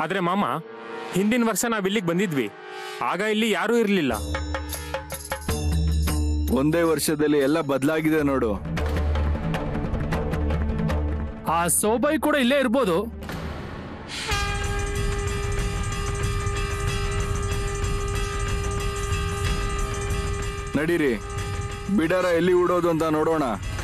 ಆದ್ರೆ ಮಾಮ ಹಿಂದಿನ ವರ್ಷ ನಾವ್ ಇಲ್ಲಿಗೆ ಬಂದಿದ್ವಿ ಆಗ ಇಲ್ಲಿ ಯಾರೂ ಇರಲಿಲ್ಲ ಒಂದೇ ವರ್ಷದಲ್ಲಿ ಎಲ್ಲ ಬದಲಾಗಿದೆ ನೋಡು ಆ ಸೋಬಾಯಿ ಕೂಡ ಇಲ್ಲೇ ಇರ್ಬೋದು ನಡೀರಿ ಬಿಡಾರ ಎಲ್ಲಿ ಉಡೋದು ಅಂತ ನೋಡೋಣ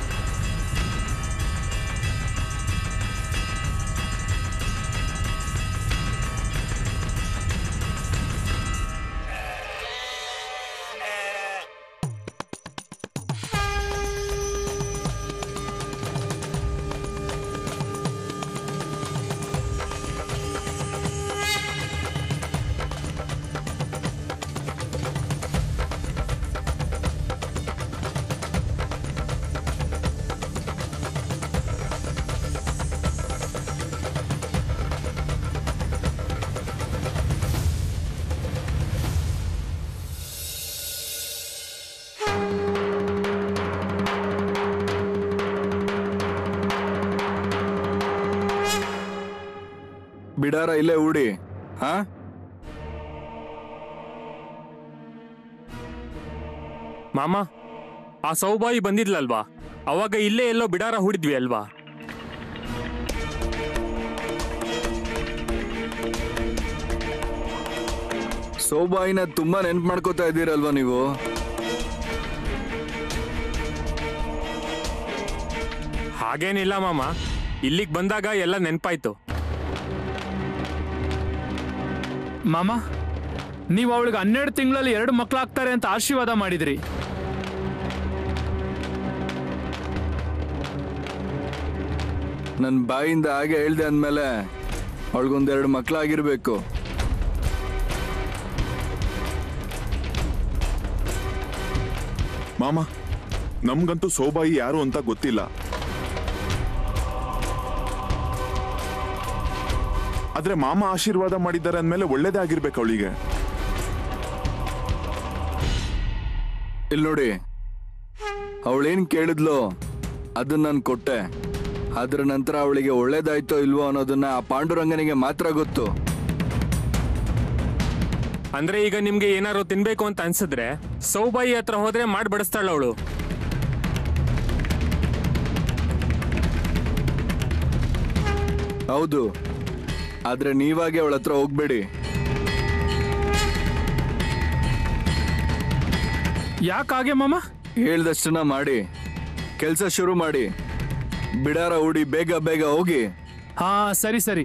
ಬಿಡಾರ ಇಲ್ಲೇ ಹೂಡಿ ಹಾ ಮಾಮ ಆ ಸೌಬಾಯಿ ಬಂದಿದ್ಲಲ್ವಾ ಅವಾಗ ಇಲ್ಲೇ ಎಲ್ಲೋ ಬಿಡಾರ ಹೂಡಿದ್ವಿ ಅಲ್ವಾ ಸೋಬಾಯಿನ ತುಂಬಾ ನೆನ್ಪು ಮಾಡ್ಕೋತಾ ಇದ್ದೀರಲ್ವಾ ನೀವು ಹಾಗೇನಿಲ್ಲ ಮಾಮ ಇಲ್ಲಿಗೆ ಬಂದಾಗ ಎಲ್ಲ ನೆನ್ಪಾಯ್ತು ಮಾಮ ನೀವು ಅವಳಿಗೆ ಹನ್ನೆರಡು ತಿಂಗಳಲ್ಲಿ ಎರಡು ಮಕ್ಕಳಾಗ್ತಾರೆ ಅಂತ ಆಶೀರ್ವಾದ ಮಾಡಿದ್ರಿ ನನ್ನ ಬಾಯಿಂದ ಹಾಗೆ ಹೇಳ್ದೆ ಅಂದಮೇಲೆ ಅವಳಿಗೊಂದೆರಡು ಮಕ್ಕಳಾಗಿರ್ಬೇಕು ಮಾಮ ನಮ್ಗಂತೂ ಸೋಬಾಯಿ ಯಾರು ಅಂತ ಗೊತ್ತಿಲ್ಲ ಆದ್ರೆ ಮಾಮ ಆಶೀರ್ವಾದ ಮಾಡಿದ್ದಾರೆ ಅಂದ್ಮೇಲೆ ಒಳ್ಳೇದೇ ಆಗಿರ್ಬೇಕು ಅವಳಿಗೆ ಇಲ್ಲಿ ನೋಡಿ ಅವಳೇನ್ ಕೇಳಿದ್ಲು ಅದನ್ನ ನಾನು ಕೊಟ್ಟೆ ಅದ್ರ ನಂತರ ಅವಳಿಗೆ ಒಳ್ಳೇದಾಯ್ತೋ ಇಲ್ವೋ ಅನ್ನೋದನ್ನ ಆ ಪಾಂಡುರಂಗನಿಗೆ ಮಾತ್ರ ಗೊತ್ತು ಅಂದ್ರೆ ಈಗ ನಿಮ್ಗೆ ಏನಾರು ತಿನ್ಬೇಕು ಅಂತ ಅನ್ಸಿದ್ರೆ ಸೌಬಾಯಿ ಹತ್ರ ಹೋದ್ರೆ ಮಾಡಿ ಬಡಿಸ್ತಾಳ ಅವಳು ಹೌದು ಆದ್ರೆ ನೀವಾಗೆ ಅವಳ ಹತ್ರ ಹೋಗ್ಬೇಡಿ ಯಾಕಾಗೆ ಮಾಮ ಹೇಳ್ದಷ್ಟನ್ನ ಮಾಡಿ ಕೆಲಸ ಶುರು ಮಾಡಿ ಬಿಡಾರ ಹೂಡಿ ಬೇಗ ಬೇಗ ಹೋಗಿ ಹಾ ಸರಿ ಸರಿ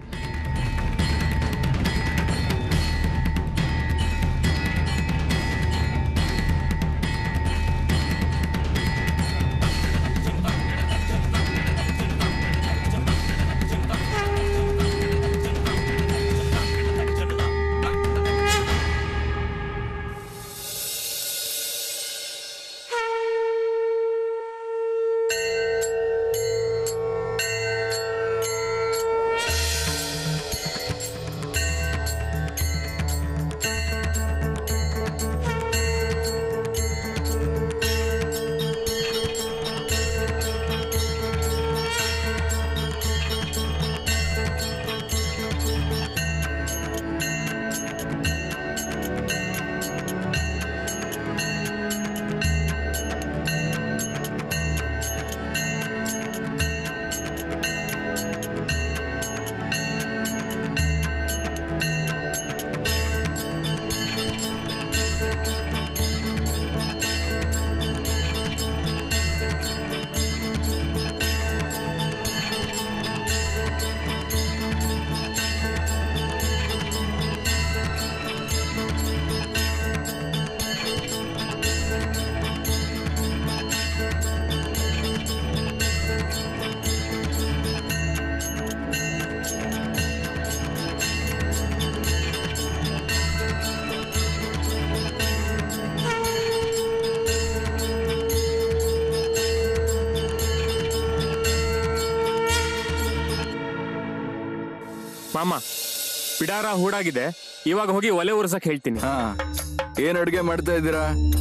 ಮಾಮ ಬಿಡಾರ ಹೂಡಾಗಿದೆ ಇವಾಗ ಹೋಗಿ ಒಲೆ ಉರ್ಸಕ್ ಹೇಳ್ತೀನಿ ಹಾ ಏನ್ ಅಡ್ಗೆ ಮಾಡ್ತಾ ಇದ್ದೀರಾ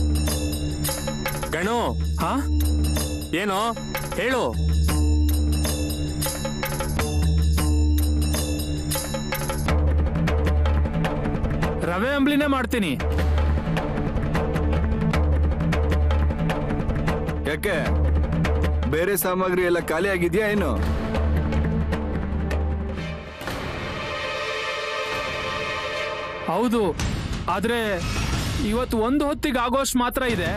ಗಣು ಹಾ ಏನೋ ಹೇಳು ರವೆ ಅಂಬ್ಲಿನೇ ಮಾಡ್ತೀನಿ ಯಾಕೆ ಬೇರೆ ಸಾಮಗ್ರಿ ಎಲ್ಲ ಖಾಲಿ ಆಗಿದ್ಯಾ ಏನು ಹೌದು ಆದ್ರೆ ಇವತ್ತು ಒಂದು ಹೊತ್ತಿಗೆ ಆಗೋಷ್ಟು ಮಾತ್ರ ಇದೆ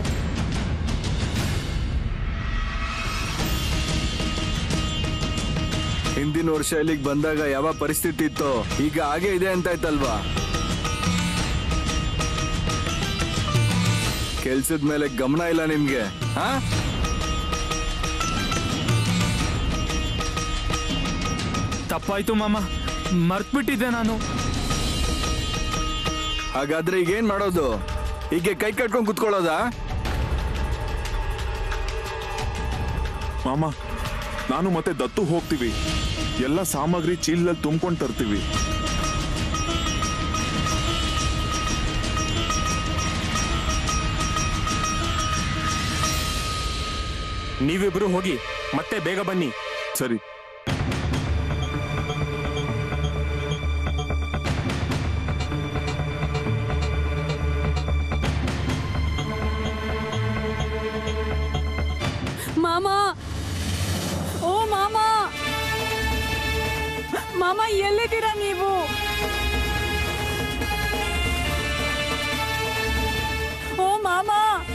ಹಿಂದಿನ ವರ್ಷ ಇಲ್ಲಿಗೆ ಬಂದಾಗ ಯಾವ ಪರಿಸ್ಥಿತಿ ಇತ್ತೋ ಈಗ ಹಾಗೆ ಇದೆ ಅಂತ ಆಯ್ತಲ್ವಾ ಕೆಲ್ಸದ ಮೇಲೆ ಗಮನ ಇಲ್ಲ ನಿಮ್ಗೆ ಹಾ ತಪ್ಪಾಯ್ತು ಮಾಮ ಮರ್ತ್ಬಿಟ್ಟಿದ್ದೆ ನಾನು ಹಾಗಾದ್ರೆ ಈಗ ಏನ್ ಮಾಡೋದು ಹೀಗೆ ಕೈ ಕಟ್ಕೊಂಡು ಕುತ್ಕೊಳ್ಳೋದಾ ಮಾಮ ನಾನು ಮತ್ತೆ ದತ್ತು ಹೋಗ್ತೀವಿ ಎಲ್ಲ ಸಾಮಗ್ರಿ ಚೀಲದಲ್ಲಿ ತುಂಬ್ಕೊಂಡು ತರ್ತೀವಿ ನೀವಿಬ್ರು ಹೋಗಿ ಮತ್ತೆ ಬೇಗ ಬನ್ನಿ ಸರಿ ಮಾಮ ಓ ಮಾಮ ಮಾಮ ಎಲ್ಲಿದ್ದೀರಾ ನೀವು ಓ ಮಾಮ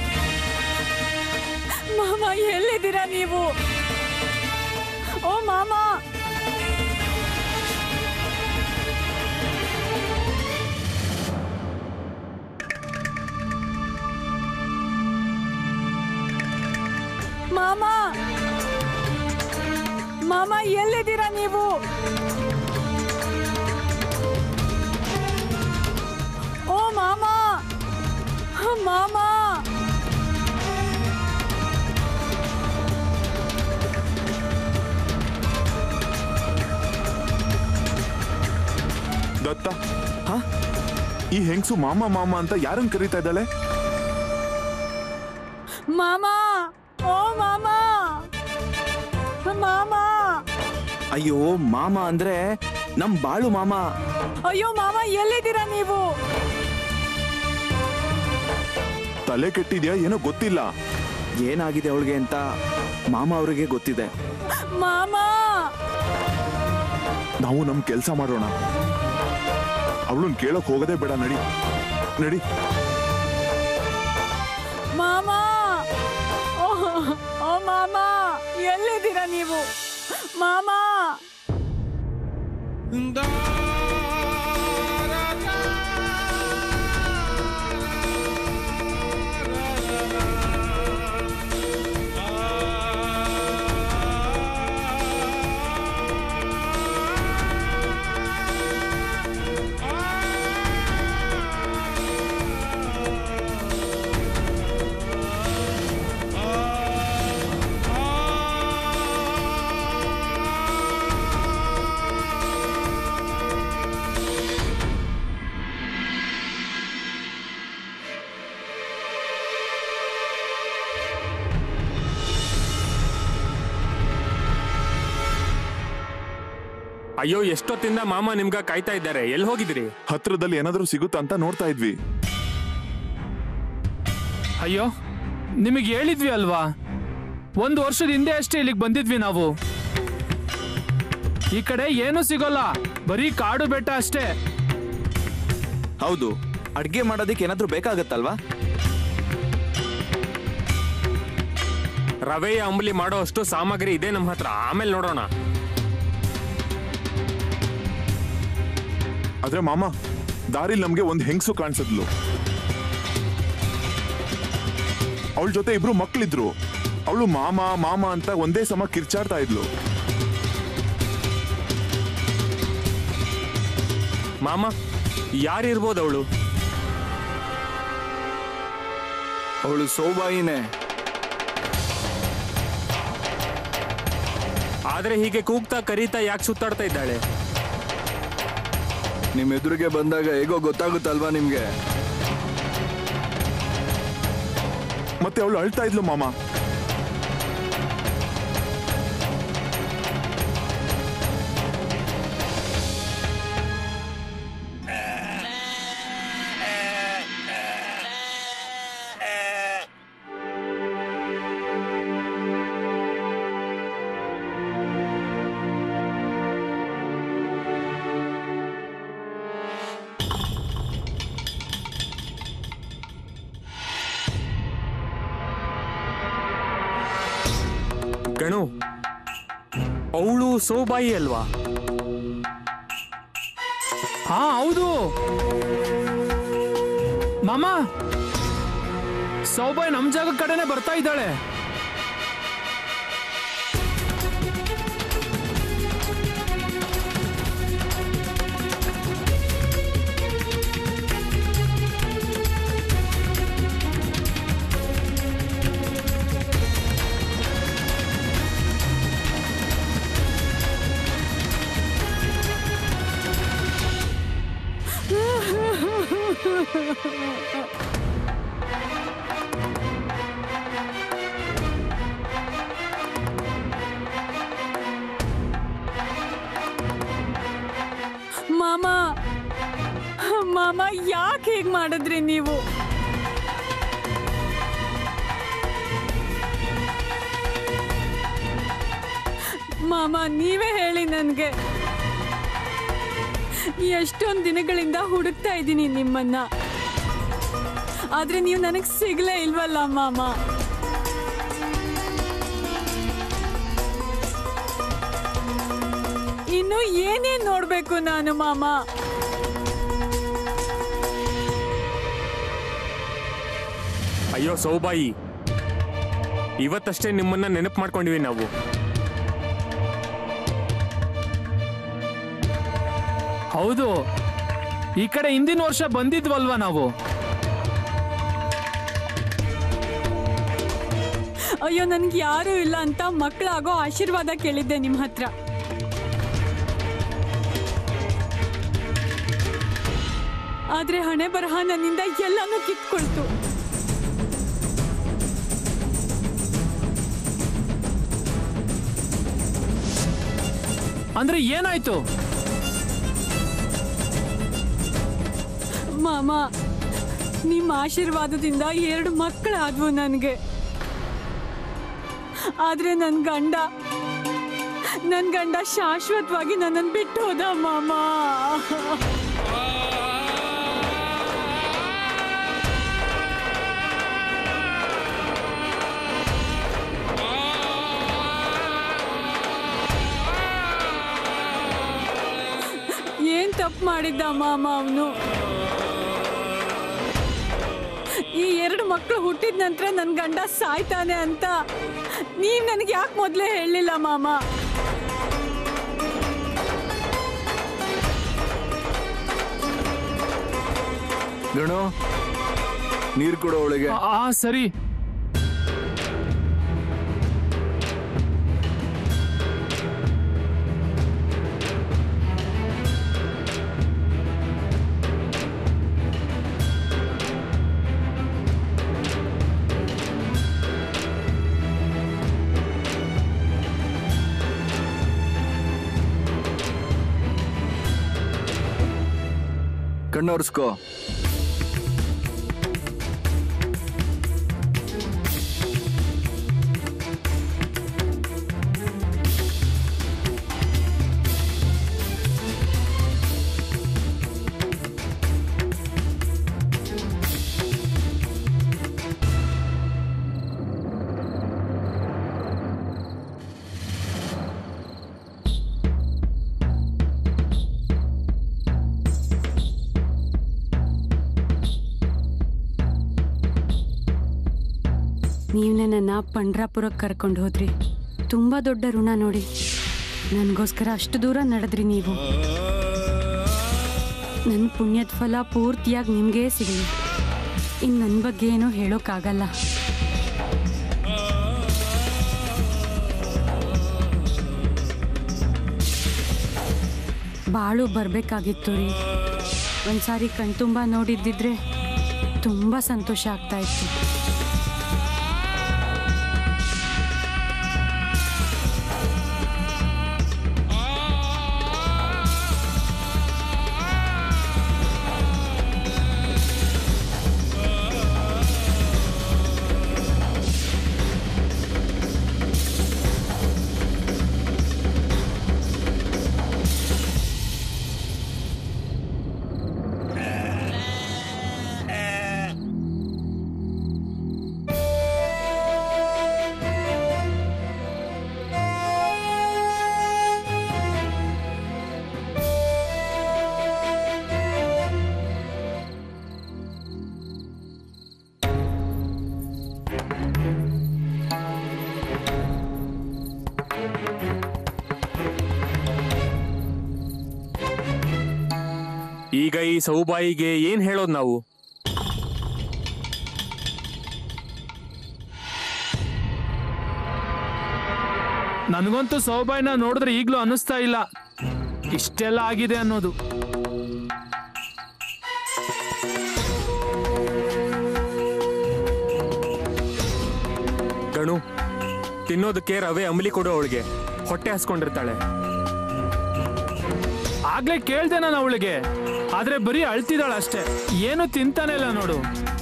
ಮಾಮ ಎಲ್ಲಿದ್ದೀರಾ ನೀವು ಓ ಮಾಮ ಮಾಮ ಮಾಮ ಎಲ್ಲಿದ್ದೀರಾ ನೀವು ಓ ಮಾಮ ಮಾಮ ದತ್ತ ಈ ಹೆಂಗ್ಸು ಮಾಮ ಮಾಮ ಅಂತ ಯಾರನ್ನ ಕರೀತಾ ಇದ್ದಾಳೆ ಮಾಮ ಓ ಮಾಮ ಮಾಮ ಅಯ್ಯೋ ಮಾಮ ಅಂದ್ರೆ ನಮ್ ಬಾಳು ಮಾಮ ಅಯ್ಯೋ ಮಾಮ ಎಲ್ಲಿದ್ದೀರಾ ನೀವು ತಲೆ ಕೆಟ್ಟಿದ್ಯಾ ಏನೋ ಗೊತ್ತಿಲ್ಲ ಏನಾಗಿದೆ ಅವಳಿಗೆ ಅಂತ ಮಾಮ ಅವ್ರಿಗೆ ಗೊತ್ತಿದೆ ಮಾಮ ನಾವು ನಮ್ ಕೆಲಸ ಮಾಡೋಣ ಅವಳನ್ನ ಕೇಳಕ್ ಹೋಗೋದೇ ಬೇಡ ನಡಿ ನಡಿ ಮಾಮ ಓ ಓ ಮಾಮ ಎಲ್ಲಿದ್ದೀರಾ ನೀವು ಮಾಮ ಅಯ್ಯೋ ಎಷ್ಟೊತ್ತಿಂದ ಮಾಮ ನಿಮ್ಗ ಕಾಯ್ತಾ ಇದ್ದಾರೆ ಎಲ್ಲಿ ಹೋಗಿದ್ರಿ ಹತ್ರದಲ್ಲಿ ಏನಾದ್ರೂ ಸಿಗುತ್ತಾ ಅಂತ ನೋಡ್ತಾ ಇದ್ವಿ ಅಯ್ಯೋ ನಿಮಗೆ ಹೇಳಿದ್ವಿ ಅಲ್ವಾ ಒಂದು ವರ್ಷದ ಹಿಂದೆ ಅಷ್ಟೇ ಇಲ್ಲಿಗೆ ಬಂದಿದ್ವಿ ನಾವು ಈ ಕಡೆ ಏನೂ ಸಿಗೋಲ್ಲ ಬರೀ ಕಾಡು ಬೆಟ್ಟ ಅಷ್ಟೇ ಹೌದು ಅಡ್ಗೆ ಮಾಡೋದಕ್ಕೆ ಏನಾದ್ರೂ ಬೇಕಾಗತ್ತಲ್ವಾ ರವೆಯ ಅಂಬಲಿ ಮಾಡೋ ಅಷ್ಟು ಸಾಮಗ್ರಿ ಇದೆ ನಮ್ಮ ಹತ್ರ ಆಮೇಲೆ ನೋಡೋಣ ಆದ್ರೆ ಮಾಮ ದಾರಿಲ್ ನಮ್ಗೆ ಒಂದ್ ಹೆಂಗ್ಸು ಕಾಣಿಸಿದ್ಲು ಅವಳ ಜೊತೆ ಇಬ್ರು ಮಕ್ಳಿದ್ರು ಅವಳು ಮಾಮ ಮಾಮ ಅಂತ ಒಂದೇ ಸಮ ಕಿರ್ಚಾಡ್ತಾ ಇದ್ಲು ಮಾಮ ಯಾರಿರ್ಬೋದು ಅವಳು ಅವಳು ಸೌಬಾಯಿನೇ ಆದ್ರೆ ಹೀಗೆ ಕೂಗ್ತಾ ಕರೀತಾ ಯಾಕೆ ಸುತ್ತಾಡ್ತಾ ಇದ್ದಾಳೆ ನಿಮ್ ಎದುರಿಗೆ ಬಂದಾಗ ಹೇಗೋ ಗೊತ್ತಾಗುತ್ತಲ್ವಾ ನಿಮ್ಗೆ ಮತ್ತೆ ಅವಳು ಅಳ್ತಾ ಇದ್ಲು ಮಾಮ ಗಣು ಅವಳು ಸೋಬಾಯಿ ಅಲ್ವಾ ಹಾ ಹೌದು ಮಾಮ ಸೌಬಾಯ್ ನಮ್ ಜಾಗ ಕಡೆನೆ ಬರ್ತಾ ಇದ್ದಾಳೆ ಮಾಮ ಮಾಮ ಯಾಕೆ ಹೀಗ್ ಮಾಡಿದ್ರಿ ನೀವು ಮಾಮ ನೀವೇ ಹೇಳಿ ನನ್ಗೆ ಎಷ್ಟೊಂದ್ ದಿನಗಳಿಂದ ಹುಡುಕ್ತಾ ಇದ್ದೀನಿ ನಿಮ್ಮನ್ನ ಆದ್ರೆ ನೀವು ನನಗ್ ಸಿಗ್ಲೇ ಇಲ್ವಲ್ಲ ಮಾಮ ಇನ್ನು ಏನೇನ್ ನೋಡ್ಬೇಕು ನಾನು ಮಾಮ ಅಯ್ಯೋ ಸೌಬಾಯಿ ಇವತ್ತಷ್ಟೇ ನಿಮ್ಮನ್ನ ನೆನಪು ಮಾಡ್ಕೊಂಡಿವಿ ನಾವು ಹೌದು ಈ ಕಡೆ ಹಿಂದಿನ ವರ್ಷ ಬಂದಿದ್ವಲ್ವಾ ನಾವು ಅಯ್ಯೋ ನನ್ಗೆ ಯಾರು ಇಲ್ಲ ಅಂತ ಮಕ್ಕಳಾಗೋ ಆಶೀರ್ವಾದ ಕೇಳಿದ್ದೆ ನಿಮ್ ಹತ್ರ ಆದ್ರೆ ಹಣೆ ಬರಹ ನನ್ನಿಂದ ಎಲ್ಲಾನು ಕಿತ್ಕೊಳ್ತು ಅಂದ್ರೆ ಏನಾಯ್ತು ಮಾಮ ನಿಮ್ಮ ಆಶೀರ್ವಾದದಿಂದ ಎರಡು ಮಕ್ಕಳಾದ್ವು ನನಗೆ ಆದ್ರೆ ನನ್ ಗಂಡ ನನ್ ಗಂಡ ಶಾಶ್ವತವಾಗಿ ನನ್ನನ್ನು ಬಿಟ್ಟು ಹೋದ ಮಾಮ ಏನ್ ತಪ್ಪು ಮಾಡಿದ್ದ ಮಾಮ ಅವನು ಈ ಎರಡು ಮಕ್ಕಳು ಹುಟ್ಟಿದ ನಂತರ ನನ್ ಗಂಡ ಸಾಯ್ತಾನೆ ಅಂತ ನೀವ್ ನನಗೆ ಯಾಕೆ ಮೊದ್ಲೇ ಹೇಳಲಿಲ್ಲ ಮಾಮ ಗಣು ನೀರ್ ಕೊಡೋ ಅವಳಿಗೆ ಆ ಆ, ಸರಿ ಕಣ್ಣೊರ್ಸ್ಕೋ ನೀವು ನನ್ನನ್ನು ಪಂಡ್ರಾಪುರಕ್ಕೆ ಕರ್ಕೊಂಡು ಹೋದ್ರಿ ತುಂಬ ದೊಡ್ಡ ಋಣ ನೋಡಿ ನನಗೋಸ್ಕರ ಅಷ್ಟು ದೂರ ನಡೆದ್ರಿ ನೀವು ನನ್ನ ಪುಣ್ಯದ ಫಲ ಪೂರ್ತಿಯಾಗಿ ನಿಮಗೇ ಸಿಗಲಿ ಇನ್ನು ನನ್ನ ಬಗ್ಗೆ ಏನೂ ಹೇಳೋಕ್ಕಾಗಲ್ಲ ಬಾಳು ಬರಬೇಕಾಗಿತ್ತು ರೀ ಒಂದ್ಸಾರಿ ಕಣ್ತುಂಬ ನೋಡಿದ್ದಿದ್ರೆ ತುಂಬ ಸಂತೋಷ ಆಗ್ತಾ ಇತ್ತು ಈಗ ಈ ಸೌಬಾಯಿಗೆ ಏನ್ ಹೇಳೋದು ನಾವು ನನಗಂತೂ ಸೌಬಾಯ್ನ ನೋಡಿದ್ರೆ ಈಗಲೂ ಅನ್ನಿಸ್ತಾ ಇಲ್ಲ ಇಷ್ಟೆಲ್ಲ ಆಗಿದೆ ಅನ್ನೋದು ಗಣು ತಿನ್ನೋದಕ್ಕೆ ರವೆ ಅಂಬ್ಲಿ ಕೊಡು ಅವಳಿಗೆ ಹೊಟ್ಟೆ ಹಸ್ಕೊಂಡಿರ್ತಾಳೆ ಆಗ್ಲೇ ಕೇಳ್ದೆ ನಾನು ಅವಳಿಗೆ ಆದ್ರೆ ಬರೀ ಅಳ್ತಿದ್ದಾಳ ಅಷ್ಟೇ ಏನು ತಿಂತಾನೆ ಇಲ್ಲ ನೋಡು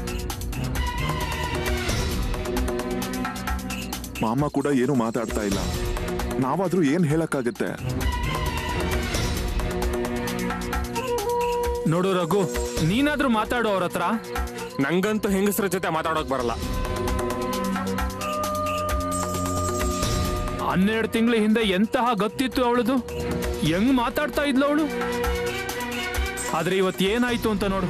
ಮಾಮ ಕೂಡ ಏನು ಮಾತಾಡ್ತಾ ಇಲ್ಲ ನಾವಾದ್ರೂ ಏನ್ ಹೇಳಕ್ಕಾಗತ್ತೆ ನೋಡು ರಘು ನೀನಾದ್ರೂ ಮಾತಾಡು ಅವ್ರ ಹತ್ರ ನಂಗಂತೂ ಹೆಂಗಸರ ಜೊತೆ ಮಾತಾಡೋಕ್ ಬರಲ್ಲ ಹನ್ನೆರಡು ತಿಂಗಳ ಹಿಂದೆ ಎಂತಹ ಗೊತ್ತಿತ್ತು ಅವಳದು ಹೆಂಗ್ ಮಾತಾಡ್ತಾ ಇದ್ಲು ಅವಳು ಆದ್ರೆ ಇವತ್ತು ಏನಾಯ್ತು ಅಂತ ನೋಡು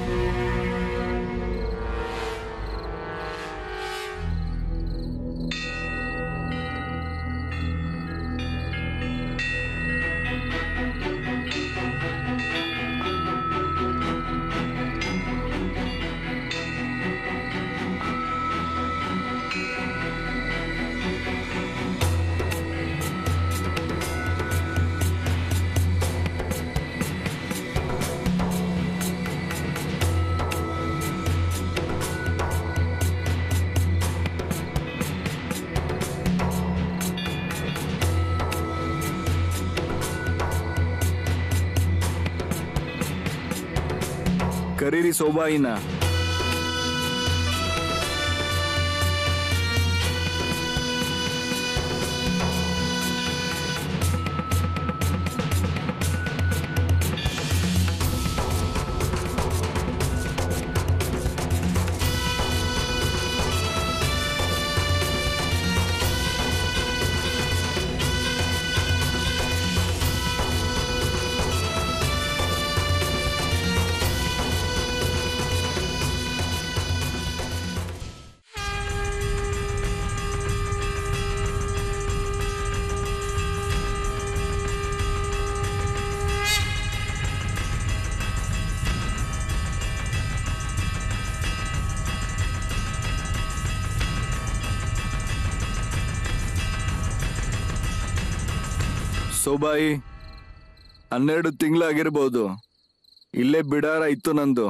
ಕರೀರಿ ಸೋಬಾಯಿನ ಸೋಬಾಯಿ ಹನ್ನೆರಡು ತಿಂಗಳಾಗಿರ್ಬೋದು ಇಲ್ಲೇ ಬಿಡಾರ ಇತ್ತು ನಂದು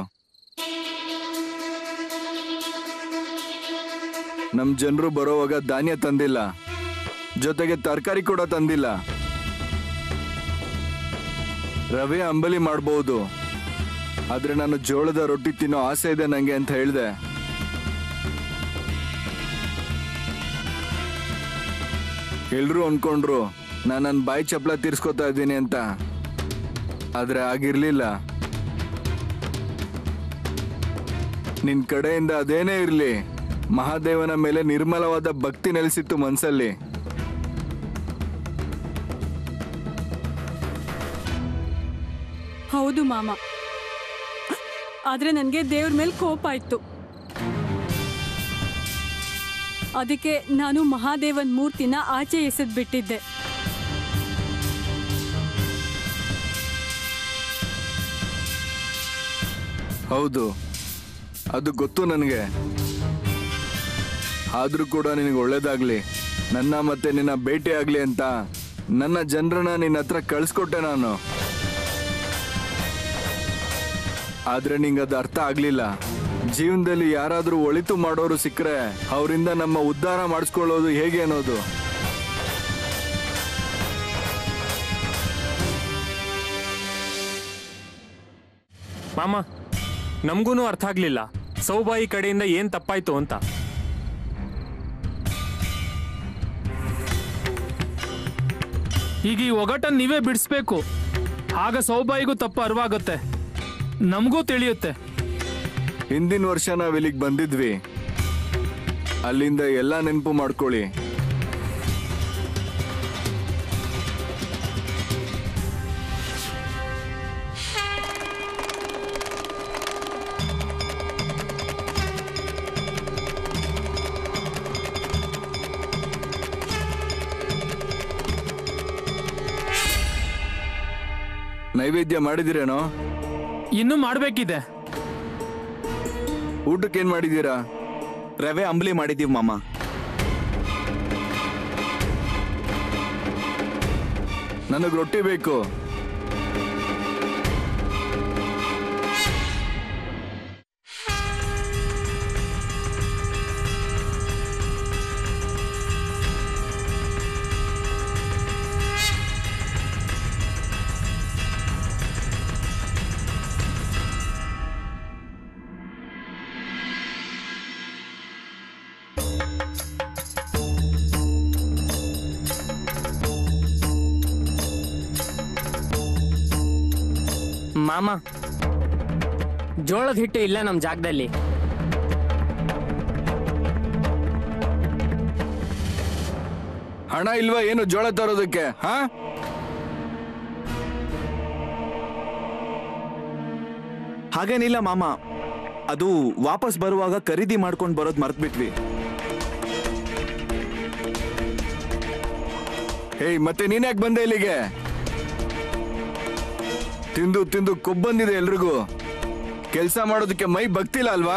ನಮ್ ಜನರು ಬರೋವಾಗ ಧಾನ್ಯ ತಂದಿಲ್ಲ ಜೊತೆಗೆ ತರಕಾರಿ ಕೂಡ ತಂದಿಲ್ಲ ರವೆ ಅಂಬಲಿ ಮಾಡ್ಬೋದು ಆದ್ರೆ ನಾನು ಜೋಳದ ರೊಟ್ಟಿ ತಿನ್ನೋ ಆಸೆ ಇದೆ ನಂಗೆ ಅಂತ ಹೇಳ್ದೆ ಎಲ್ರೂ ಅನ್ಕೊಂಡ್ರು ನಾನು ನನ್ನ ಬಾಯಿ ಚಪ್ಪಲ ತೀರ್ಸ್ಕೊತಾ ಇದ್ದೀನಿ ಅಂತ ಆದ್ರೆ ಆಗಿರ್ಲಿಲ್ಲ ನಿನ್ ಕಡೆಯಿಂದ ಅದೇನೇ ಇರ್ಲಿ ಮಹಾದೇವನ ಮೇಲೆ ನಿರ್ಮಲವಾದ ಭಕ್ತಿ ನೆಲೆಸಿತ್ತು ಮನ್ಸಲ್ಲಿ ಹೌದು ಮಾಮ ಆದ್ರೆ ನನಗೆ ದೇವ್ರ ಮೇಲೆ ಕೋಪ ಇತ್ತು ಅದಕ್ಕೆ ನಾನು ಮಹಾದೇವನ್ ಮೂರ್ತಿನ ಆಚೆ ಎಸೆದ್ ಬಿಟ್ಟಿದ್ದೆ ಹೌದು ಅದು ಗೊತ್ತು ನನಗೆ ಆದ್ರೂ ಕೂಡ ನಿನಗೆ ಒಳ್ಳೇದಾಗ್ಲಿ ನನ್ನ ಮತ್ತೆ ನಿನ್ನ ಭೇಟಿ ಆಗ್ಲಿ ಅಂತ ನನ್ನ ಜನರನ್ನ ನಿನ್ನ ಹತ್ರ ಕಳ್ಸ್ಕೊಟ್ಟೆ ನಾನು ಆದ್ರೆ ನಿಂಗೆ ಅದು ಅರ್ಥ ಆಗ್ಲಿಲ್ಲ ಜೀವನದಲ್ಲಿ ಯಾರಾದ್ರೂ ಒಳಿತು ಮಾಡೋರು ಸಿಕ್ಕರೆ ಅವರಿಂದ ನಮ್ಮ ಉದ್ಧಾರ ಮಾಡಿಸ್ಕೊಳ್ಳೋದು ಹೇಗೆ ಅನ್ನೋದು ಮಾಮ ನಮಗೂ ಅರ್ಥ ಆಗ್ಲಿಲ್ಲ ಸೌಬಾಯಿ ಕಡೆಯಿಂದ ಏನ್ ತಪ್ಪಾಯ್ತು ಅಂತ ಈಗ ಈ ಒಗಟನ್ ನೀವೇ ಬಿಡಿಸ್ಬೇಕು ಆಗ ಸೌಬಾಯಿಗೂ ತಪ್ಪು ಅರಿವಾಗುತ್ತೆ ನಮಗೂ ತಿಳಿಯುತ್ತೆ ಹಿಂದಿನ ವರ್ಷ ನಾವ್ ಇಲ್ಲಿಗೆ ಬಂದಿದ್ವಿ ಅಲ್ಲಿಂದ ಎಲ್ಲ ನೆನಪು ಮಾಡ್ಕೊಳ್ಳಿ ನೈವೇದ್ಯ ಮಾಡಿದಿರೇನೋ ಇನ್ನೂ ಮಾಡ್ಬೇಕಿದೆ ಊಟಕ್ಕೆ ಏನ್ ಮಾಡಿದೀರಾ ರವೆ ಅಂಬ್ಲಿ ಮಾಡಿದೀವಿ ಮಾಮ ನನಗ್ ರೊಟ್ಟಿ ಬೇಕು ಮಾಮ ಜೋಳದ ಹಿಟ್ಟು ಇಲ್ಲ ನಮ್ಮ ಜಾಗದಲ್ಲಿ ಹಣ ಇಲ್ವಾ ಏನು ಜೋಳ ತರೋದಕ್ಕೆ ಹಾ ಹಾಗೇನಿಲ್ಲ ಮಾಮ ಅದು ವಾಪಸ್ ಬರುವಾಗ ಖರೀದಿ ಮಾಡ್ಕೊಂಡು ಬರೋದು ಮರ್ತ್ಬಿಟ್ವಿ ಏಯ್ ಮತ್ತೆ ನೀನ್ ಯಾಕೆ ಬಂದೆ ಇಲ್ಲಿಗೆ ತಿಂದು ತಿಂದು ಕೊಬ್ಬಂದಿದೆ ಎಲ್ರಿಗೂ ಕೆಲಸ ಮಾಡೋದಕ್ಕೆ ಮೈ ಬಗ್ತಿಲ್ಲ ಅಲ್ವಾ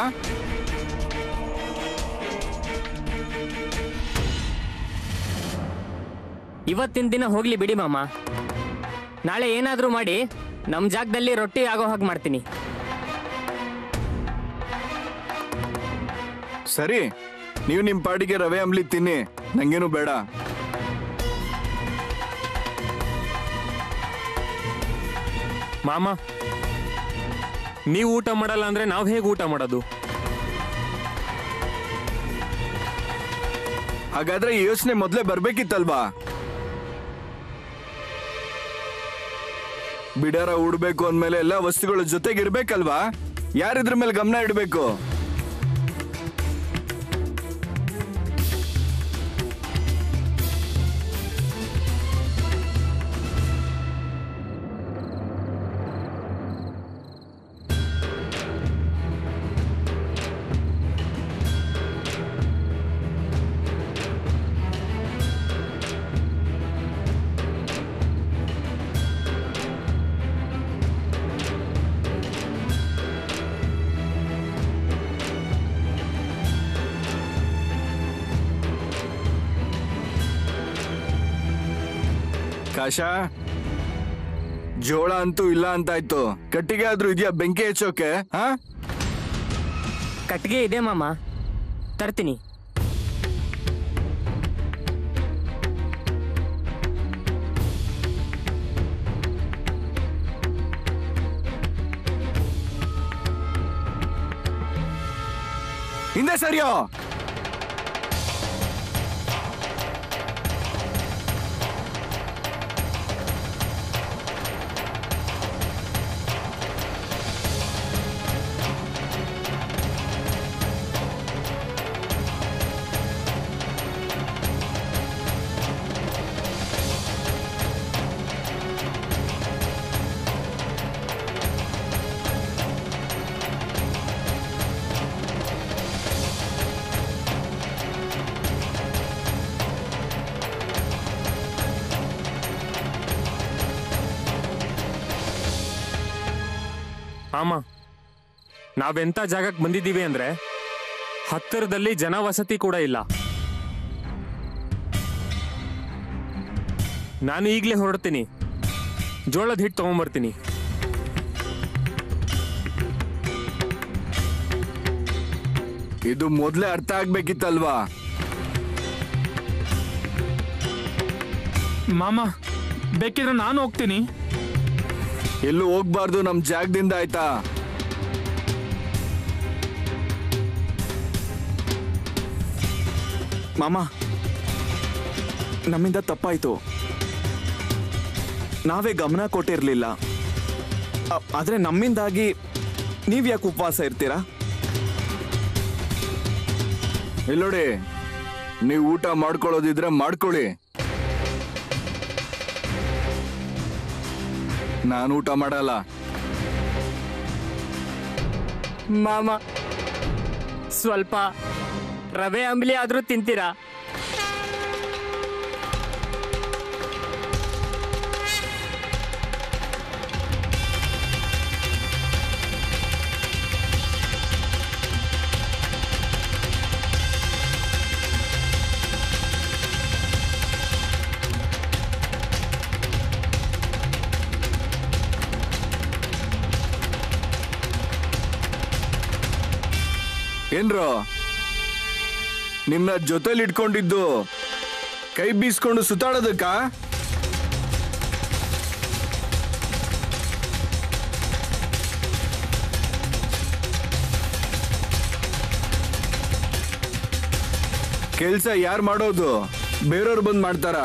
ಇವತ್ತಿನ ದಿನ ಹೋಗ್ಲಿ ಬಿಡಿ ಮಾಮ ನಾಳೆ ಏನಾದರೂ ಮಾಡಿ ನಮ್ಮ ಜಾಗದಲ್ಲಿ ರೊಟ್ಟಿ ಆಗೋ ಹಾಗೆ ಮಾಡ್ತೀನಿ ಸರಿ ನೀವು ನಿಮ್ ಪಾಟಿಗೆ ರವೆ ಅಂಬ್ಲಿ ತಿನ್ನಿ ನಂಗೇನು ಬೇಡ ಮಾಮ ನೀವು ಊಟ ಮಾಡಲ್ಲ ಅಂದ್ರೆ ನಾವು ಹೇಗೆ ಊಟ ಮಾಡೋದು ಹಾಗಾದ್ರೆ ಈ ಯೋಚನೆ ಮೊದ್ಲೇ ಬರ್ಬೇಕಿತ್ತಲ್ವಾ ಬಿಡಾರ ಉಡ್ಬೇಕು ಅಂದ್ಮೇಲೆ ಎಲ್ಲ ವಸ್ತುಗಳ ಜೊತೆಗೆ ಇರ್ಬೇಕಲ್ವಾ ಯಾರಿದ್ರ ಮೇಲೆ ಗಮನ ಇಡ್ಬೇಕು ಕಾಶ ಜೋಳ ಅಂತೂ ಇಲ್ಲ ಅಂತಾಯ್ತು ಕಟ್ಟಿಗೆ ಆದ್ರೂ ಇದೆಯಾ ಬೆಂಕಿ ಹೆಚ್ಚೋಕೆ ಹಾ ಕಟ್ಟಿಗೆ ಇದೆ ಮಾಮ ತರ್ತೀನಿ ಹಿಂದೆ ಸರಿಯೋ ಆಮ ನಾವೆಂಥ ಜಾಗಕ್ಕೆ ಬಂದಿದ್ದೀವಿ ಅಂದ್ರೆ ಹತ್ತಿರದಲ್ಲಿ ಜನವಸತಿ ಕೂಡ ಇಲ್ಲ ನಾನು ಈಗಲೇ ಹೊರಡ್ತೀನಿ ಜೋಳದ ಹಿಟ್ಟು ತಗೊಂಬರ್ತೀನಿ ಇದು ಮೊದ್ಲೇ ಅರ್ಥ ಆಗ್ಬೇಕಿತ್ತಲ್ವಾ ಮಾಮ ಬೇಕಿದ್ರೆ ನಾನು ಹೋಗ್ತೀನಿ ಎಲ್ಲೂ ಹೋಗ್ಬಾರ್ದು ನಮ್ ಜಾಗದಿಂದ ಆಯ್ತಾ ಮಾಮ ನಮ್ಮಿಂದ ತಪ್ಪಾಯ್ತು ನಾವೇ ಗಮನ ಕೊಟ್ಟಿರ್ಲಿಲ್ಲ ಅ- ಆದ್ರೆ ನಮ್ಮಿಂದಾಗಿ ನೀವ್ ಯಾಕೆ ಉಪವಾಸ ಇರ್ತೀರಾ ಇಲ್ಲೋಡಿ ನೀವು ಊಟ ಮಾಡ್ಕೊಳ್ಳೋದಿದ್ರೆ ಮಾಡ್ಕೊಳ್ಳಿ ನಾನು ಊಟ ಮಾಡಲ್ಲ ಮಾಮ ಸ್ವಲ್ಪ ರವೆ ಅಂಬ್ಲಿ ಆದರೂ ತಿಂತೀರಾ ಏನ್ರೋ ನಿಮ್ನ ಜೊತೆಲಿ ಇಟ್ಕೊಂಡಿದ್ದು ಕೈ ಬೀಸ್ಕೊಂಡು ಸುತ್ತಾಡೋದಕ್ಕ ಕೆಲ್ಸ ಯಾರು ಮಾಡೋದು ಬೇರೆಯವ್ರು ಬಂದ್ ಮಾಡ್ತಾರ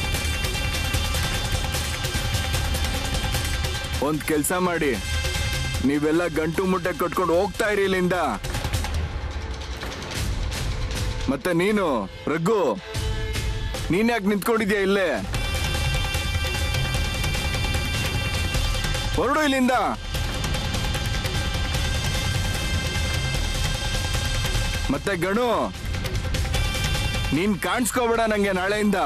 ಒಂದ್ ಕೆಲ್ಸ ಮಾಡಿ ನೀವೆಲ್ಲ ಗಂಟು ಮುಟ್ಟೆ ಕಟ್ಕೊಂಡು ಹೋಗ್ತಾ ಇರಿ ಇಲ್ಲಿಂದ ಮತ್ತೆ ನೀನು ರಘು ನೀನ್ ಯಾಕೆ ನಿಂತ್ಕೊಂಡಿದ್ಯಾ ಇಲ್ಲೇ ಹೊರಡು ಇಲ್ಲಿಂದ ಮತ್ತೆ ಗಣು ನೀನ್ ಕಾಣಿಸ್ಕೋಬೇಡ ನಂಗೆ ನಾಳೆಯಿಂದ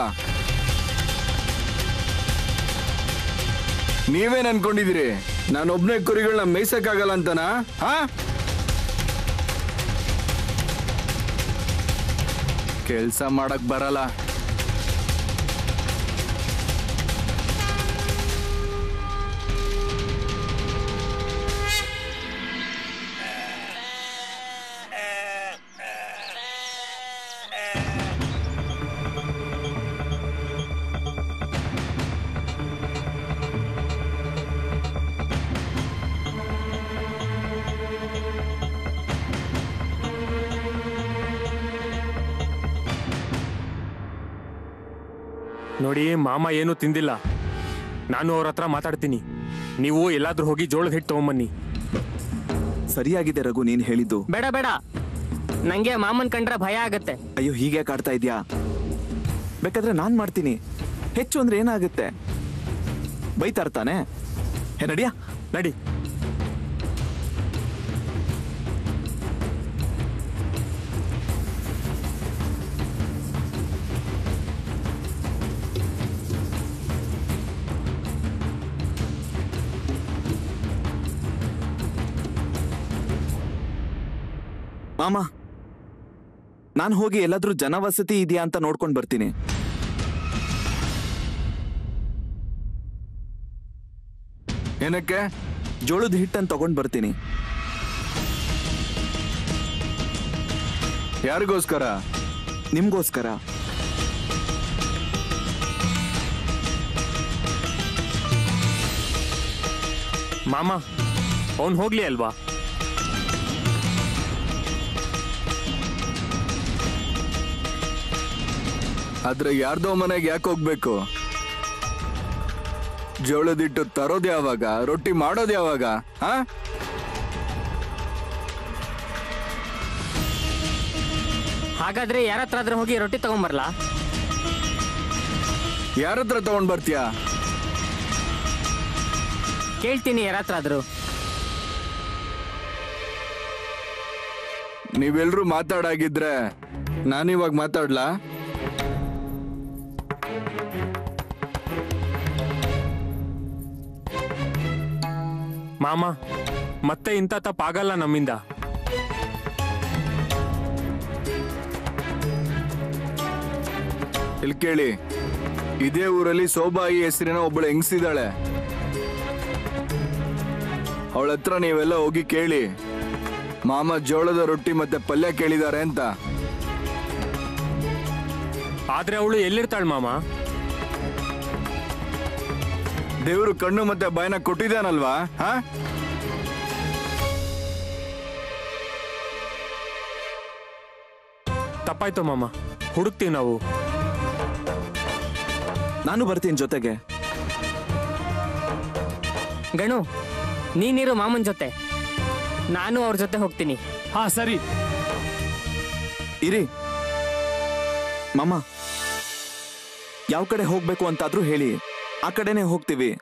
ನೀವೇನ್ ಅನ್ಕೊಂಡಿದಿರಿ ನಾನೊಬ್ನೇ ಕುರಿಗಳನ್ನ ಮೇಯ್ಸಕ್ಕಾಗಲ್ಲ ಅಂತನಾ ಹಾ ಕೆಲ್ಸ ಮಾಡಕ್ ಬರಲ್ಲ ನೋಡಿ ಮಾಮ ಏನೂ ತಿಂದಿಲ್ಲ ನಾನು ಅವ್ರ ಹತ್ರ ಮಾತಾಡ್ತೀನಿ ನೀವು ಎಲ್ಲಾದ್ರೂ ಹೋಗಿ ಜೋಳದ ಹಿಟ್ಟು ತಗೊಂಬನ್ನಿ ಸರಿಯಾಗಿದೆ ರಘು ನೀನ್ ಹೇಳಿದ್ದು ಬೇಡ ಬೇಡ ನಂಗೆ ಮಾಮನ್ ಕಂಡ್ರೆ ಭಯ ಆಗತ್ತೆ ಅಯ್ಯೋ ಹೀಗೆ ಕಾಡ್ತಾ ಇದ್ಯಾ ಬೇಕಾದ್ರೆ ನಾನ್ ಮಾಡ್ತೀನಿ ಹೆಚ್ಚು ಅಂದ್ರೆ ಏನಾಗುತ್ತೆ ಬೈತಾರ್ ತಾನೆ ಹೇ ನಡಿಯಾ ನಡಿ ಮಾಮ ನಾನು ಹೋಗಿ ಎಲ್ಲಾದ್ರೂ ಜನವಸತಿ ಇದೆಯಾ ಅಂತ ನೋಡ್ಕೊಂಡ್ ಬರ್ತೀನಿ ಏನಕ್ಕೆ ಜೋಳದ ಹಿಟ್ಟನ್ನು ತಗೊಂಡ್ ಬರ್ತೀನಿ ಯಾರಿಗೋಸ್ಕರ ನಿಮ್ಗೋಸ್ಕರ ಮಾಮ ಅವ್ನು ಹೋಗ್ಲಿ ಅಲ್ವಾ ಆದ್ರೆ ಯಾರ್ದೋ ಮನೆಗೆ ಯಾಕೆ ಹೋಗ್ಬೇಕು ಜೋಳದಿಟ್ಟು ತರೋದು ಯಾವಾಗ ರೊಟ್ಟಿ ಮಾಡೋದು ಯಾವಾಗ ಹಾ ಹಾಗಾದ್ರೆ ಯಾರ ಹತ್ರ ಆದ್ರೂ ಹೋಗಿ ರೊಟ್ಟಿ ತಗೊಂಬರ್ಲಾ ಯಾರ ಹತ್ರ ತಗೊಂಡ್ ಬರ್ತೀಯಾ ಕೇಳ್ತೀನಿ ಯಾರ ಹತ್ರ ಆದ್ರೂ ನೀವೆಲ್ರೂ ಮಾತಾಡಾಗಿದ್ರೆ ನಾನಿವಾಗ ಮಾತಾಡ್ಲಾ ಮಾಮ ಮತ್ತೆ ಇಂಥ ತಪ್ಪಾಗಲ್ಲ ನಮ್ಮಿಂದ ಇಲ್ಲಿ ಕೇಳಿ ಇದೇ ಊರಲ್ಲಿ ಸೋಬಾಯಿ ಹೆಸರಿನ ಒಬ್ಬಳು ಹೆಂಗಸಿದಾಳೆ ಅವಳ ಹತ್ರ ನೀವೆಲ್ಲ ಹೋಗಿ ಕೇಳಿ ಮಾಮ ಜೋಳದ ರೊಟ್ಟಿ ಮತ್ತೆ ಪಲ್ಯ ಕೇಳಿದಾರೆ ಅಂತ ಆದ್ರೆ ಅವಳು ಎಲ್ಲಿರ್ತಾಳೆ ಮಾಮ ದೇವ್ರು ಕಣ್ಣು ಮತ್ತೆ ಬಾಯನ ಕೊಟ್ಟಿದ್ದಾನಲ್ವಾ ಹಾ ತಪ್ಪಾಯ್ತು ಮಾಮ ಹುಡುಕ್ತೀವಿ ನಾವು ನಾನು ಬರ್ತೀನಿ ಜೊತೆಗೆ ಗಣು ನೀನಿರು ಮಾಮನ್ ಜೊತೆ ನಾನು ಅವ್ರ ಜೊತೆ ಹೋಗ್ತೀನಿ ಹಾ ಸರಿ ಇರಿ ಮಾಮ ಯಾವ ಕಡೆ ಹೋಗ್ಬೇಕು ಅಂತಾದ್ರೂ ಹೇಳಿ ಆ ಕಡೆನೆ ಹೋಗ್ತೀವಿ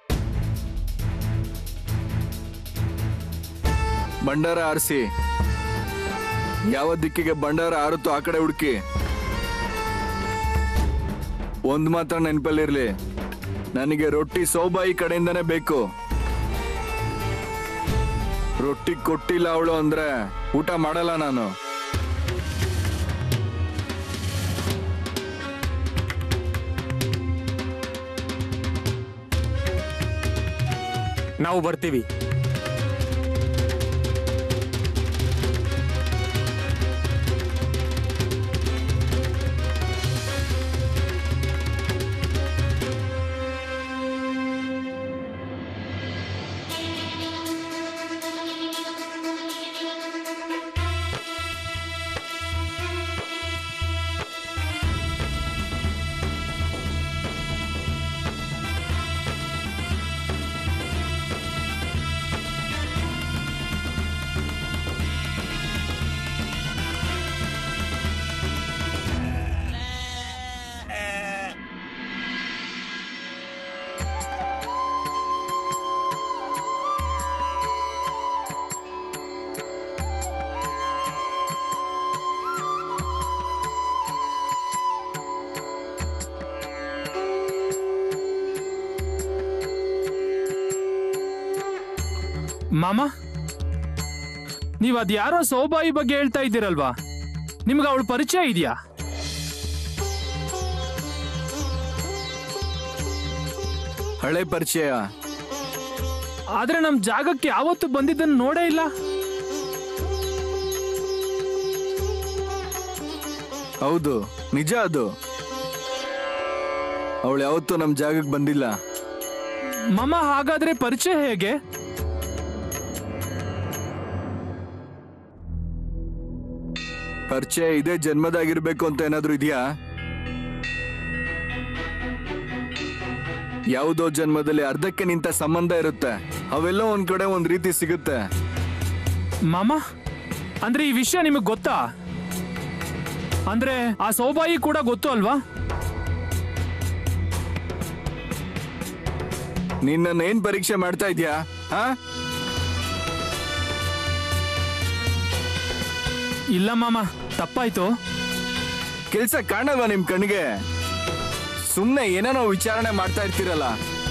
ಭಂಡಾರ ಆರಿಸಿ ಯಾವ ದಿಕ್ಕಿಗೆ ಭಂಡಾರ ಆರುತ್ತೋ ಆ ಕಡೆ ಹುಡುಕಿ ಒಂದ್ ಮಾತ್ರ ನೆನಪಲ್ಲಿರ್ಲಿ ನನಗೆ ರೊಟ್ಟಿ ಸೋಬಾಯಿ ಕಡೆಯಿಂದನೇ ಬೇಕು ರೊಟ್ಟಿ ಕೊಟ್ಟಿಲ್ಲ ಅವಳು ಅಂದ್ರೆ ಊಟ ಮಾಡಲ್ಲ ನಾನು ನಾವು ಬರ್ತೀವಿ ಮಾಮ ನೀವು ಅದ್ಯಾರೋ ಸೌಬಾಯಿ ಬಗ್ಗೆ ಹೇಳ್ತಾ ಇದ್ದೀರಲ್ವಾ ನಿಮ್ಗೆ ಅವಳ ಪರಿಚಯ ಇದೆಯಾ ಹಳೆ ಪರಿಚಯ ಆದ್ರೆ ನಮ್ ಜಾಗಕ್ಕೆ ಯಾವತ್ತು ಬಂದಿದ್ದನ್ನು ನೋಡೇ ಇಲ್ಲ ಹೌದು ನಿಜ ಅದು ಅವಳು ಯಾವತ್ತೂ ನಮ್ಮ ಜಾಗಕ್ಕೆ ಬಂದಿಲ್ಲ ಮಮ್ಮ ಹಾಗಾದ್ರೆ ಪರಿಚಯ ಹೇಗೆ ಪರಿಚಯ ಇದೇ ಜನ್ಮದಾಗಿರ್ಬೇಕು ಅಂತ ಏನಾದ್ರೂ ಇದೆಯಾ ಯಾವುದೋ ಜನ್ಮದಲ್ಲಿ ಅರ್ಧಕ್ಕೆ ನಿಂತ ಸಂಬಂಧ ಇರುತ್ತೆ ಅವೆಲ್ಲ ಒಂದ್ ಕಡೆ ಒಂದ್ ರೀತಿ ಸಿಗುತ್ತೆ ಮಾಮ ಅಂದ್ರೆ ಈ ವಿಷಯ ನಿಮಗೆ ಗೊತ್ತಾ ಅಂದ್ರೆ ಆ ಸೌಬಾಯಿ ಕೂಡ ಗೊತ್ತು ಅಲ್ವಾ ನಿನ್ನನ್ನ ಏನ್ ಪರೀಕ್ಷೆ ಮಾಡ್ತಾ ಇದ್ಯಾ ಹಾ ಇಲ್ಲ ಮಾಮ ತಪ್ಪಾಯ್ತು ಕೆಲ್ಸ ಕಾಣಲ್ವಾ ನಿಮ್ ಕಣ್ಣಿಗೆ ಸುಮ್ನೆ ಏನೇನೋ ವಿಚಾರಣೆ ಮಾಡ್ತಾ ಇರ್ತೀರಲ್ಲ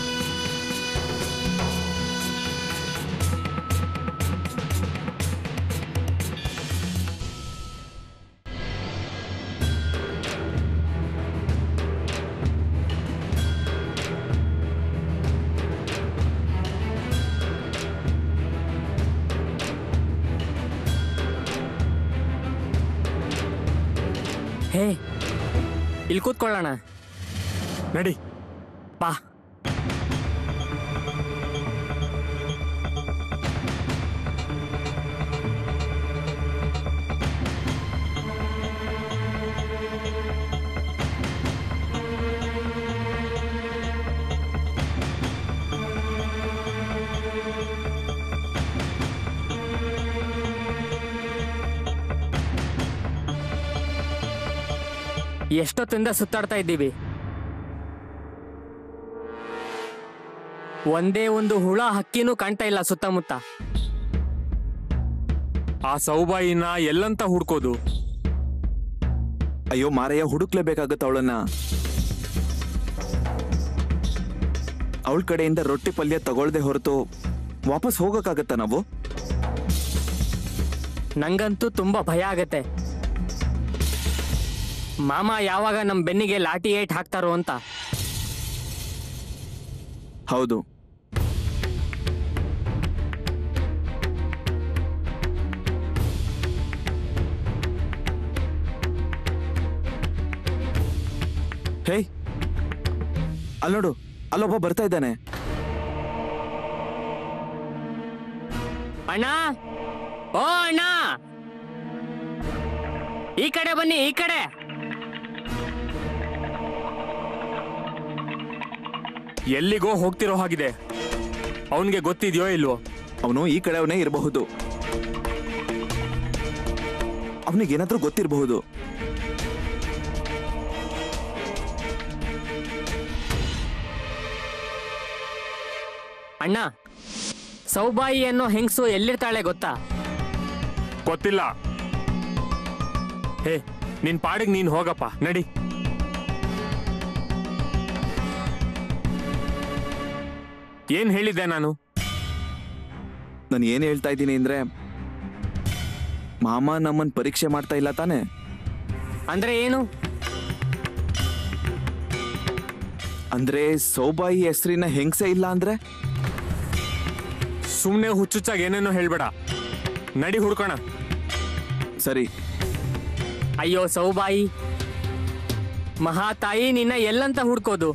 ಹೇ ಇಲ್ಲಿ ಕೂತ್ಕೊಳ್ಳೋಣ ನಡಿ ಬಾ ಎಷ್ಟೊತ್ತಿಂದ ಸುತ್ತಾಡ್ತಾ ಇದ್ದೀವಿ ಒಂದೇ ಒಂದು ಹುಳ ಹಕ್ಕಿನೂ ಕಾಣ್ತಾ ಇಲ್ಲ ಸುತ್ತಮುತ್ತ ಆ ಸೌಬಾಯಿನ ಎಲ್ಲಂತ ಹುಡ್ಕೋದು ಅಯ್ಯೋ ಮಾರಯ್ಯ ಹುಡುಕ್ಲೇಬೇಕಾಗತ್ತ ಅವಳನ್ನ ಅವಳ ಕಡೆಯಿಂದ ರೊಟ್ಟಿ ಪಲ್ಯ ತಗೊಳ್ದೆ ಹೊರತು ವಾಪಸ್ ಹೋಗಕ್ಕಾಗತ್ತ ನಾವು ನಂಗಂತೂ ತುಂಬಾ ಭಯ ಆಗತ್ತೆ ಮಾಮ ಯಾವಾಗ ನಮ್ಮ ಬೆನ್ನಿಗೆ ಲಾಠಿ ಏಟ್ ಹಾಕ್ತಾರೋ ಅಂತ ಹೌದು ಹೇ ಅಲ್ಲಿ ನೋಡು ಅಲ್ಲೊಬ್ಬ ಬರ್ತಾ ಇದ್ದಾನೆ ಅಣ್ಣ ಓ ಅಣ್ಣ ಈ ಕಡೆ ಬನ್ನಿ ಈ ಕಡೆ ಎಲ್ಲಿಗೋ ಹೋಗ್ತಿರೋ ಹಾಗಿದೆ ಅವನಿಗೆ ಗೊತ್ತಿದ್ಯೋ ಇಲ್ವೋ ಅವನು ಈ ಕಡೆ ಅವನೇ ಇರಬಹುದು ಅವನಿಗೆ ಏನಾದ್ರೂ ಗೊತ್ತಿರಬಹುದು ಅಣ್ಣ ಸೌಬಾಯಿ ಅನ್ನೋ ಹೆಂಗಸು ಎಲ್ಲಿರ್ತಾಳೆ ಗೊತ್ತಾ ಗೊತ್ತಿಲ್ಲ ಹೇ ನಿನ್ ಪಾಡಿಗೆ ನೀನ್ ಹೋಗಪ್ಪ ನಡಿ ಏನ್ ಹೇಳಿದ್ದೆ ನಾನು ನಾನು ಏನ್ ಹೇಳ್ತಾ ಇದ್ದೀನಿ ಅಂದ್ರೆ ಮಾಮ ನಮ್ಮನ್ ಪರೀಕ್ಷೆ ಮಾಡ್ತಾ ಇಲ್ಲ ತಾನೆ ಅಂದ್ರೆ ಏನು ಅಂದ್ರೆ ಸೌಬಾಯಿ ಹೆಸರಿನ ಹೆಂಗ್ಸೆ ಇಲ್ಲ ಅಂದ್ರೆ ಸುಮ್ನೆ ಹುಚ್ಚುಚ್ಚಾಗಿ ಏನೇನೋ ಹೇಳ್ಬೇಡ ನಡಿ ಹುಡ್ಕೋಣ ಸರಿ ಅಯ್ಯೋ ಸೌಬಾಯಿ ಮಹಾತಾಯಿ ನಿನ್ನ ಎಲ್ಲಂತ ಹುಡ್ಕೋದು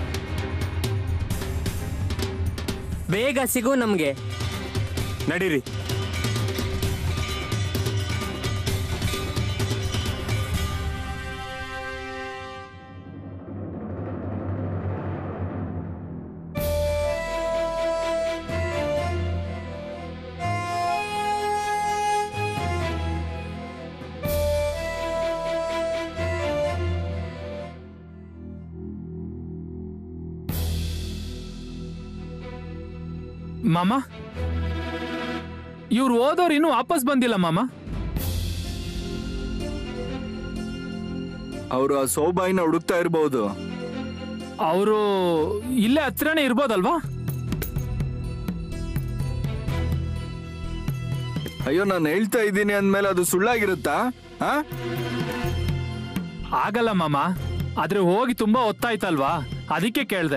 ಬೇಗ ಸಿಗು ನಮ್ಗೆ ನಡೀರಿ ಮಾಮ ಇವ್ರು ಓದೋರು ಇನ್ನೂ ವಾಪಸ್ ಬಂದಿಲ್ಲ ಮಾಮ ಅವರು ಆ ಸೌಬಾಯಿನ ಹುಡುಕ್ತಾ ಇರಬಹುದು ಅವರು ಇಲ್ಲೇ ಹತ್ರನೇ ಇರ್ಬೋದಲ್ವಾ ಅಯ್ಯೋ ನಾನು ಹೇಳ್ತಾ ಇದ್ದೀನಿ ಅಂದ್ಮೇಲೆ ಅದು ಸುಳ್ಳಾಗಿರುತ್ತಾ ಹಾ ಆಗಲ್ಲ ಮಾಮ ಆದ್ರೆ ಹೋಗಿ ತುಂಬಾ ಹೊತ್ತಾಯ್ತಲ್ವಾ ಅದಕ್ಕೆ ಕೇಳ್ದೆ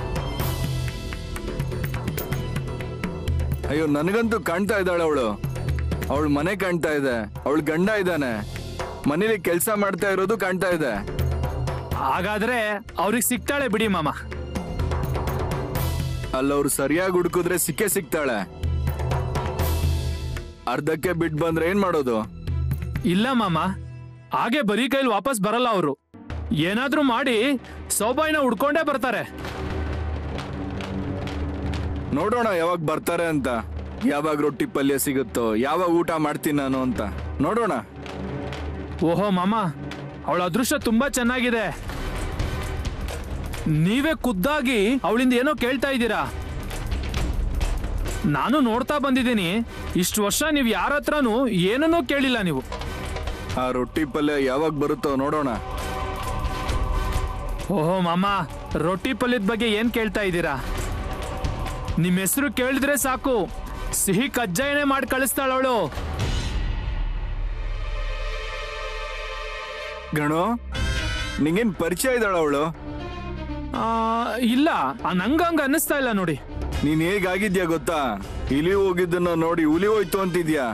ಅಯ್ಯೋ ನನಗಂತೂ ಕಾಣ್ತಾ ಇದ್ದಾಳೆ ಅವಳು ಅವಳ ಮನೆ ಕಾಣ್ತಾ ಇದೆ ಅವಳ ಗಂಡ ಇದ್ದಾನೆ ಮನೇಲಿ ಕೆಲಸ ಮಾಡ್ತಾ ಇರೋದು ಕಾಣ್ತಾ ಇದೆ ಹಾಗಾದ್ರೆ ಅವ್ರಿಗೆ ಸಿಗ್ತಾಳೆ ಬಿಡಿ ಮಾಮ ಅಲ್ಲವ್ರು ಸರಿಯಾಗಿ ಹುಡುಕಿದ್ರೆ ಸಿಕ್ಕೇ ಸಿಗ್ತಾಳೆ ಅರ್ಧಕ್ಕೆ ಬಿಟ್ಟು ಬಂದ್ರೆ ಏನ್ ಮಾಡೋದು ಇಲ್ಲ ಮಾಮ ಹಾಗೆ ಬರೀ ಕೈಲಿ ವಾಪಸ್ ಬರಲ್ಲ ಅವರು ಏನಾದ್ರೂ ಮಾಡಿ ಸೌಬಾಯಿನ ಹುಡ್ಕೊಂಡೇ ಬರ್ತಾರೆ ನೋಡೋಣ ಯಾವಾಗ ಬರ್ತಾರೆ ಅಂತ ಯಾವಾಗ ರೊಟ್ಟಿ ಪಲ್ಯ ಸಿಗುತ್ತೋ ಯಾವಾಗ ಊಟ ಮಾಡ್ತೀನಿ ನಾನು ಅಂತ ನೋಡೋಣ ಓಹೋ ಮಾಮ ಅವಳ ಅದೃಷ್ಟ ತುಂಬಾ ಚೆನ್ನಾಗಿದೆ ನೀವೇ ಖುದ್ದಾಗಿ ಅವಳಿಂದ ಏನೋ ಕೇಳ್ತಾ ಇದ್ದೀರಾ ನಾನು ನೋಡ್ತಾ ಬಂದಿದ್ದೀನಿ ಇಷ್ಟು ವರ್ಷ ನೀವು ಯಾರ ಹತ್ರನೂ ಏನನ್ನೂ ಕೇಳಿಲ್ಲ ನೀವು ಆ ರೊಟ್ಟಿ ಪಲ್ಯ ಯಾವಾಗ ಬರುತ್ತೋ ನೋಡೋಣ ಓಹೋ ಮಾಮ ರೊಟ್ಟಿ ಪಲ್ಯದ ಬಗ್ಗೆ ಏನ್ ಕೇಳ್ತಾ ಇದ್ದೀರಾ ನಿಮ್ ಹೆಸರು ಕೇಳಿದ್ರೆ ಸಾಕು ಸಿಹಿ ಕಜ್ಜಾಯನೇ ಮಾಡಿ ಕಳಿಸ್ತಾಳವಳು ಗಣು ನಿಂಗೇನ್ ಪರಿಚಯ ಇದ್ದಾಳ ಅವಳು ಇಲ್ಲ ಆ ನಂಗಂಗ ಅನ್ನಿಸ್ತಾ ಇಲ್ಲ ನೋಡಿ ನೀನ್ ಹೇಗಾಗಿದ್ಯಾ ಗೊತ್ತಾ ಇಲಿ ಹೋಗಿದ್ದನ್ನ ನೋಡಿ ಹುಲಿ ಹೋಯ್ತು ಅಂತಿದ್ಯಾ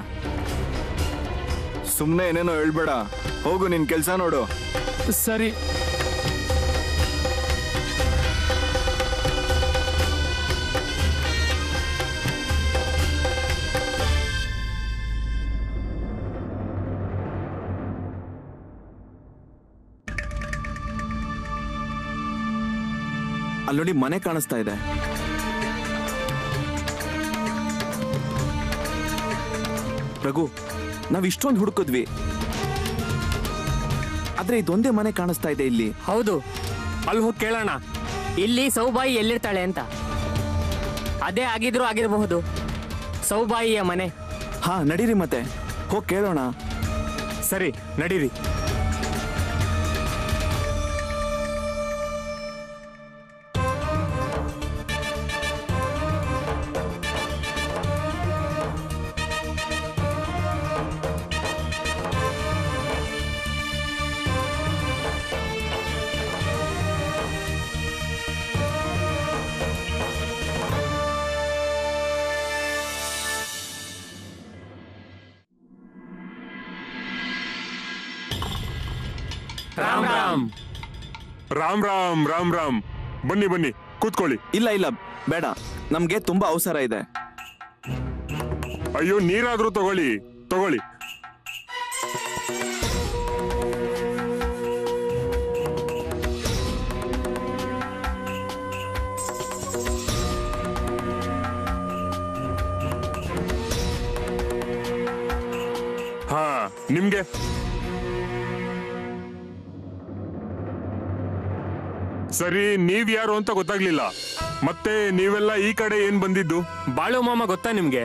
ಸುಮ್ನೆ ಏನೇನೋ ಹೇಳ್ಬೇಡ ಹೋಗು ನಿನ್ ಕೆಲ್ಸ ನೋಡು ಸರಿ ಅಲ್ಲಿ ನೋಡಿ ಮನೆ ಕಾಣಿಸ್ತಾ ಇದೆ ರಘು ನಾವ್ ಇಷ್ಟೊಂದು ಹುಡುಕಿದ್ವಿ ಆದ್ರೆ ಇದೊಂದೇ ಮನೆ ಕಾಣಿಸ್ತಾ ಇದೆ ಇಲ್ಲಿ ಹೌದು ಅಲ್ಲಿ ಹೋಗಿ ಕೇಳೋಣ ಇಲ್ಲಿ ಸೌಬಾಯಿ ಎಲ್ಲಿರ್ತಾಳೆ ಅಂತ ಅದೇ ಆಗಿದ್ರು ಆಗಿರಬಹುದು ಸೌಬಾಯಿಯ ಮನೆ ಹಾ ನಡೀರಿ ಮತ್ತೆ ಹೋಗಿ ಕೇಳೋಣ ಸರಿ ನಡೀರಿ ರಾಮ್ ರಾಮ್ ರಾಮ್ ರಾಮ್ ರಾಮ್ ರಾಮ್ ಬನ್ನಿ ಬನ್ನಿ ಕೂತ್ಕೊಳ್ಳಿ ಇಲ್ಲ ಇಲ್ಲ ಬೇಡ ನಮ್ಗೆ ತುಂಬಾ ಅವಸರ ಇದೆ ಅಯ್ಯೋ ನೀರಾದ್ರೂ ತಗೊಳ್ಳಿ ತಗೊಳ್ಳಿ ಹಾ ನಿಮ್ಗೆ ಸರಿ ನೀವ್ ಯಾರು ಅಂತ ಗೊತ್ತಾಗ್ಲಿಲ್ಲ ಮತ್ತೆ ನೀವೆಲ್ಲ ಈ ಕಡೆ ಏನ್ ಬಂದಿದ್ದು ಬಾಳು ಮಾಮ ಗೊತ್ತಾ ನಿಮ್ಗೆ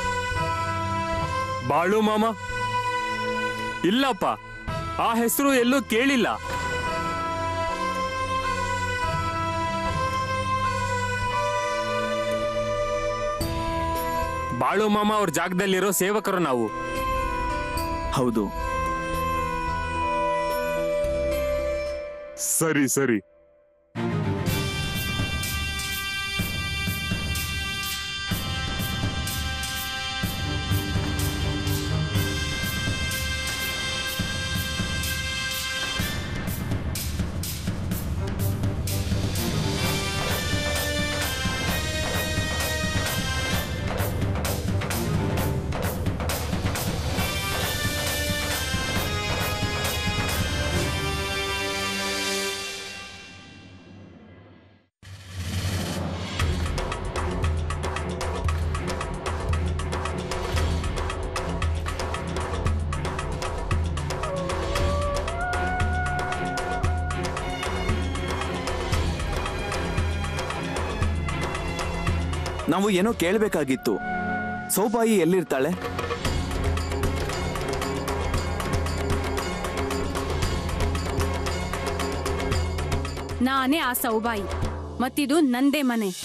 ಬಾಳು ಮಾಮ ಇಲ್ಲಪ್ಪ ಆ ಹೆಸರು ಎಲ್ಲೂ ಕೇಳಿಲ್ಲ ಬಾಳು ಮಾಮ ಅವ್ರ ಜಾಗದಲ್ಲಿರೋ ಸೇವಕರು ನಾವು ಹೌದು ಸರಿ ಸರಿ ನಾವು ಏನೋ ಕೇಳ್ಬೇಕಾಗಿತ್ತು ಸೌಬಾಯಿ ಎಲ್ಲಿರ್ತಾಳೆ ನಾನೇ ಆ ಸೌಬಾಯಿ ಮತ್ತಿದು ನಂದೇ ಮನೆ